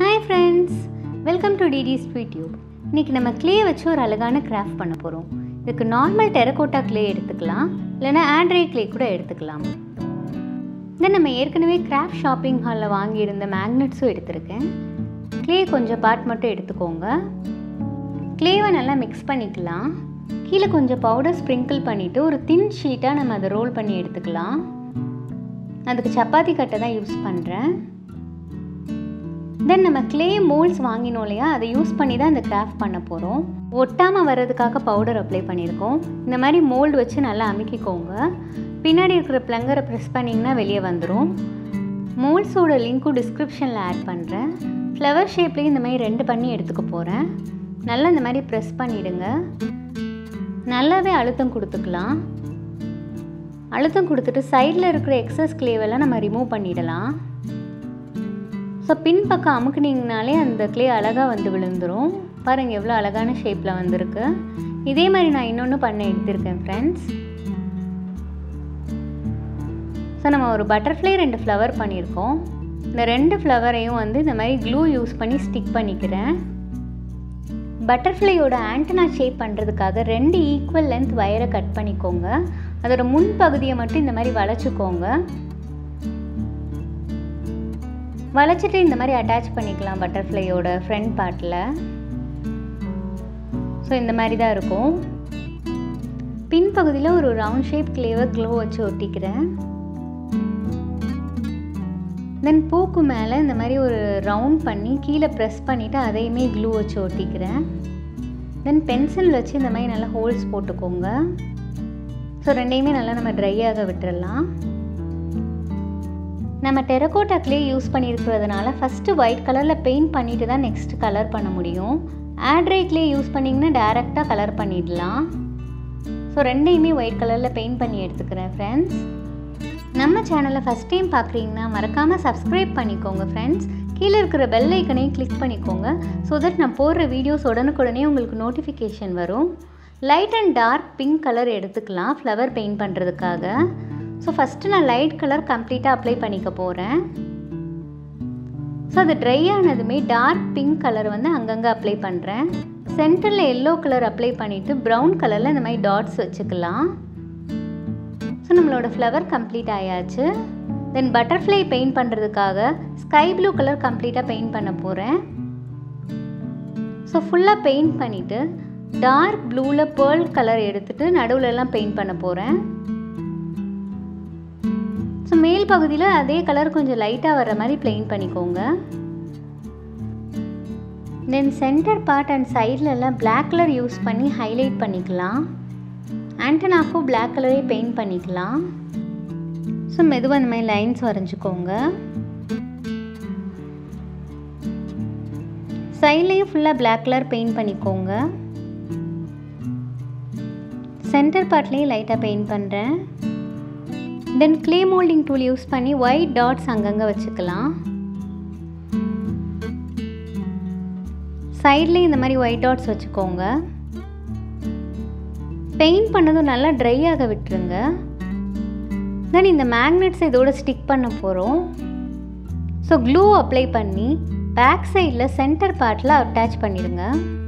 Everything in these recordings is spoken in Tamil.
hi friends welcome to DD sweet tube இன்றைக்கி நம்ம க்ளே வச்சு ஒரு அழகான கிராஃப்ட் பண்ண போகிறோம் இதுக்கு நார்மல் டெரகோட்டா க்ளே எடுத்துக்கலாம் இல்லைன்னா ஆண்ட்ராய்ட் க்ளே கூட எடுத்துக்கலாம் தென் நம்ம ஏற்கனவே கிராஃப்ட் ஷாப்பிங் ஹாலில் வாங்கியிருந்த மேக்னெட்ஸும் எடுத்திருக்கேன் க்ளே கொஞ்சம் பார்ட் மட்டும் எடுத்துக்கோங்க க்ளேவை நல்லா மிக்ஸ் பண்ணிக்கலாம் கீழே கொஞ்சம் பவுடர் ஸ்ப்ரிங்கிள் பண்ணிவிட்டு ஒரு தின் ஷீட்டாக நம்ம அதை ரோல் பண்ணி எடுத்துக்கலாம் அதுக்கு சப்பாத்தி கட்டை தான் யூஸ் பண்ணுறேன் தென் நம்ம க்ளே மோல்ஸ் வாங்கினோம் இல்லையா அதை யூஸ் பண்ணி தான் இந்த கிராஃப்ட் பண்ண போகிறோம் ஒட்டாமல் வர்றதுக்காக பவுடர் அப்ளை பண்ணியிருக்கோம் இந்த மாதிரி மோல்டு வச்சு நல்லா அமுக்கிக்கோங்க பின்னாடி இருக்கிற ப்ளங்கரை ப்ரெஸ் பண்ணிங்கன்னா வெளியே வந்துடும் மோல்ஸோட லிங்க்கும் டிஸ்கிரிப்ஷனில் ஆட் பண்ணுறேன் ஃப்ளவர் ஷேப்லேயும் இந்த மாதிரி ரெண்டு பண்ணி எடுத்துக்க போகிறேன் நல்லா இந்த மாதிரி ப்ரெஸ் பண்ணிவிடுங்க நல்லாவே அழுத்தம் கொடுத்துக்கலாம் அழுத்தம் கொடுத்துட்டு சைடில் இருக்கிற எக்ஸஸ் கிளேவெல்லாம் நம்ம ரிமூவ் பண்ணிடலாம் ஸோ பின் பக்கம் அமுக்குனிங்கனாலே அந்த க்ளே அழகாக வந்து விழுந்துடும் பாருங்கள் எவ்வளோ அழகான ஷேப்பில் வந்திருக்கு இதே மாதிரி நான் இன்னொன்று பண்ண எடுத்திருக்கேன் ஃப்ரெண்ட்ஸ் ஸோ நம்ம ஒரு பட்டர்ஃப்ளை ரெண்டு ஃப்ளவர் பண்ணியிருக்கோம் இந்த ரெண்டு ஃப்ளவரையும் வந்து இந்த மாதிரி க்ளூ யூஸ் பண்ணி ஸ்டிக் பண்ணிக்கிறேன் பட்டர்ஃப்ளையோட ஆண்டனா ஷேப் பண்ணுறதுக்காக ரெண்டு ஈக்குவல் லென்த் வயரை கட் பண்ணிக்கோங்க அதோட முன் பகுதியை மட்டும் இந்த மாதிரி வளைச்சிக்கோங்க வளைச்சிட்டு இந்த மாதிரி அட்டாச் பண்ணிக்கலாம் பட்டர்ஃப்ளையோட ஃப்ரண்ட் பார்ட்டில் ஸோ இந்த மாதிரி தான் இருக்கும் பின் பகுதியில் ஒரு ரவுண்ட் ஷேப் கிளேவர் க்ளோ வச்சு ஒட்டிக்கிறேன் தென் பூக்கு மேலே இந்த மாதிரி ஒரு ரவுண்ட் பண்ணி கீழே ப்ரெஸ் பண்ணிவிட்டு அதையுமே க்ளூ வச்சு ஒட்டிக்கிறேன் தென் பென்சில் வச்சு இந்த மாதிரி நல்லா ஹோல்ஸ் போட்டுக்கோங்க ஸோ ரெண்டையுமே நல்லா நம்ம ட்ரை ஆக விட்டுறலாம் நம்ம டெரகோட்டா க்ளே யூஸ் பண்ணியிருக்கிறதுனால ஃபஸ்ட்டு ஒயிட் கலரில் பெயிண்ட் பண்ணிட்டு தான் நெக்ஸ்ட் கலர் பண்ண முடியும் ஆட்ரை க்ளே யூஸ் பண்ணிங்கன்னா டேரெக்டாக கலர் பண்ணிடலாம் ஸோ ரெண்டையுமே ஒயிட் கலரில் பெயிண்ட் பண்ணி எடுத்துக்கிறேன் ஃப்ரெண்ட்ஸ் நம்ம சேனலை ஃபஸ்ட் டைம் பார்க்குறீங்கன்னா மறக்காமல் சப்ஸ்கிரைப் பண்ணிக்கோங்க ஃப்ரெண்ட்ஸ் கீழே இருக்கிற பெல் ஐக்கனையும் கிளிக் பண்ணிக்கோங்க ஸோ தட் நான் போடுற வீடியோஸ் உடனுக்குடனே உங்களுக்கு நோட்டிஃபிகேஷன் வரும் light and dark pink colour எடுத்துக்கலாம் ஃப்ளவர் பெயிண்ட் பண்ணுறதுக்காக ஸோ ஃபஸ்ட்டு நான் லைட் கலர் கம்ப்ளீட்டாக அப்ளை பண்ணிக்க போகிறேன் ஸோ அது ட்ரை ஆனதுமே டார்க் பிங்க் கலர் வந்து அங்கங்கே அப்ளை பண்ணுறேன் சென்டரில் எல்லோ கலர் அப்ளை பண்ணிவிட்டு ப்ரௌன் கலரில் இந்த மாதிரி டாட்ஸ் வச்சுக்கலாம் ஸோ நம்மளோட ஃப்ளவர் கம்ப்ளீட் ஆயாச்சு தென் பட்டர்ஃப்ளை பெயிண்ட் பண்ணுறதுக்காக ஸ்கை ப்ளூ கலர் கம்ப்ளீட்டாக பெயிண்ட் பண்ண போகிறேன் ஸோ ஃபுல்லாக பெயிண்ட் பண்ணிவிட்டு டார்க் ப்ளூவில் பேர்ல் கலர் எடுத்துகிட்டு நடுவுலலாம் பெயிண்ட் பண்ண போகிறேன் ஸோ மேல் பகுதியில் அதே கலர் கொஞ்சம் லைட்டாக வர்ற மாதிரி பெயிண்ட் பண்ணிக்கோங்க தென் சென்டர் பார்ட் அண்ட் சைட்லலாம் பிளாக் கலர் யூஸ் பண்ணி ஹைலைட் பண்ணிக்கலாம் ஆண்டனாக்கும் பிளாக் கலரே பெயிண்ட் பண்ணிக்கலாம் ஸோ மெதுவாக இந்த மாதிரி லைன்ஸ் வரைஞ்சிக்கோங்க சைட்லேயும் ஃபுல்லாக பிளாக் கலர் பெயிண்ட் பண்ணிக்கோங்க சென்டர் பார்ட்லேயும் லைட்டாக பெயிண்ட் பண்ணுறேன் then clay moulding tool use பண்ணி ஒயிட் டாட்ஸ் அங்கங்கே வச்சுக்கலாம் சைட்லேயும் இந்த மாதிரி ஒயிட் டாட்ஸ் வச்சுக்கோங்க பெயிண்ட் பண்ணதும் நல்லா ட்ரை ஆக விட்டுருங்க தென் இந்த மேக்னெட்ஸ் இதோட ஸ்டிக் பண்ண போகிறோம் ஸோ க்ளூ அப்ளை பண்ணி பேக் சைடில் சென்டர் பார்ட்டில் அட்டாச் பண்ணிடுங்க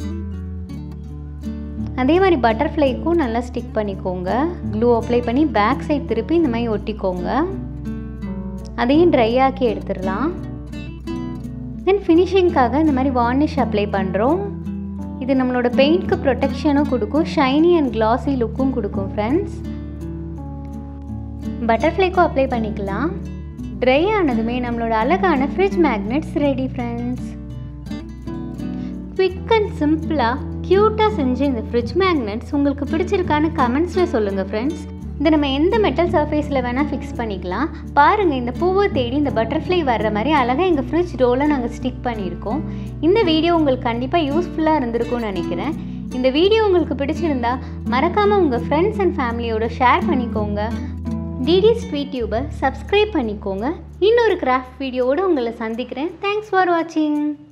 அதே மாதிரி பட்டர்ஃப்ளைக்கும் நல்லா ஸ்டிக் பண்ணிக்கோங்க க்ளூ அப்ளை பண்ணி பேக் சைட் திருப்பி இந்த மாதிரி ஒட்டிக்கோங்க அதையும் ட்ரை ஆக்கி எடுத்துடலாம் தென் ஃபினிஷிங்க்காக இந்த மாதிரி வார்னிஷ் அப்ளை பண்ணுறோம் இது நம்மளோட பெயிண்ட்க்கு ப்ரொடெக்ஷனும் கொடுக்கும் ஷைனி அண்ட் கிளாஸி லுக்கும் கொடுக்கும் ஃப்ரெண்ட்ஸ் பட்டர்ஃப்ளைக்கும் அப்ளை பண்ணிக்கலாம் ட்ரை ஆனதுமே நம்மளோட அழகான fridge magnets ready friends quick and சிம்பிளாக க்யூட்டாக செஞ்ச இந்த ஃப்ரிட்ஜ் மேக்னெட்ஸ் உங்களுக்கு பிடிச்சிருக்கான்னு கமெண்ட்ஸில் சொல்லுங்கள் ஃப்ரெண்ட்ஸ் இதை நம்ம எந்த மெட்டல் சர்ஃபேஸில் வேணால் ஃபிக்ஸ் பண்ணிக்கலாம் பாருங்கள் இந்த பூவை தேடி இந்த பட்டர்ஃப்ளை வர்ற மாதிரி அழகாக எங்கள் ஃப்ரிட்ஜ் டோரில் நாங்கள் ஸ்டிக் பண்ணியிருக்கோம் இந்த வீடியோ உங்களுக்கு கண்டிப்பாக யூஸ்ஃபுல்லாக இருந்திருக்கும்னு நினைக்கிறேன் இந்த வீடியோ உங்களுக்கு பிடிச்சிருந்தா மறக்காமல் உங்கள் ஃப்ரெண்ட்ஸ் அண்ட் ஃபேமிலியோட ஷேர் பண்ணிக்கோங்க டிடி ஸ்வீட் டியூபை சப்ஸ்கிரைப் பண்ணிக்கோங்க இன்னொரு கிராஃப்ட் வீடியோவோடு உங்களை சந்திக்கிறேன் தேங்க்ஸ் ஃபார் வாட்சிங்